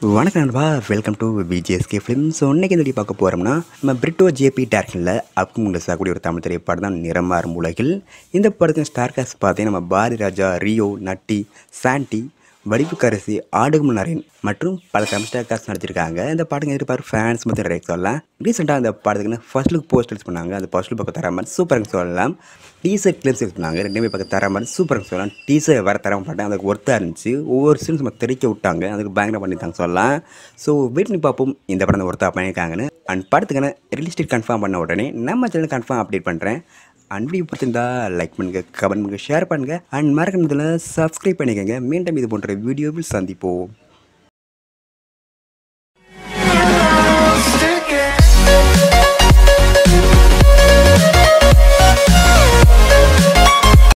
வணக்கம் நண்பா welcome to VJSK film so இன்னைக்கு இந்த வீடியோ பார்க்க போகிறோம்னா நம்ம பிரிட்டோ ஜேபி டேரக்ஷனில் அப்கமிங் ஆகக்கூடிய ஒரு தமிழ் திரைப்படம் தான் நிறமாறும் உலகில் இந்த படத்தின் ஸ்டார் காஸ்ட் பார்த்தீங்கன்னா நம்ம பாரதி ராஜா ரியோ நட்டி சாண்டி வடிவுக்கரசி ஆடுகும் நரேன் மற்றும் பல தமிழ் ஸ்டார் காஸ்ட் நடிச்சிருக்காங்க இந்த படங்க எதிர்பார்ப்பு ஃபேன்ஸ் மொத்தம் நிறைய சொல்லலாம் ரீசெண்டாக அந்த படத்துக்கு ஃபர்ஸ்ட் லுக் போஸ்ட் ரிலீஸ் பண்ணாங்க அந்த ஃபர்ஸ்ட் லுக் பக்கம் தர மாதிரி சூப்பர்னு சொல்லலாம் டீசர் கிளிப்ஸ் ரிலீஸ் பண்ணாங்க ரெண்டுமே பக்கம் தர மாதிரி சூப்பர்னு சொல்லலாம் டீசர் வர தர மாட்டேன் அதுக்கு ஒர்த்தாக இருந்துச்சு ஒவ்வொரு சீன்ஸ் நம்ம தெரிக்க விட்டாங்க அதுக்கு பயங்கர பண்ணிட்டாங்க சொல்லலாம் ஸோ வெயிட் பண்ணி பார்ப்போம் இந்த படம் ஒர்த்தாக பண்ணியிருக்காங்கன்னு அண்ட் படத்துக்கான ரிலீஸ் டேட் கன்ஃபார்ம் பண்ண உடனே நம்ம சேனல் கன்ஃபார்ம் அப்டேட் பண்ணுறேன் அண்ட் வீடியோ பிடிச்சிருந்தா லைக் பண்ணுங்க கமெண்ட் பண்ணுங்க ஷேர் பண்ணுங்க அண்ட் மறக்கணும் இதில் சப்ஸ்கிரைப் பண்ணிக்கோங்க மீண்டும் இது போன்ற வீடியோவில் சந்திப்போம்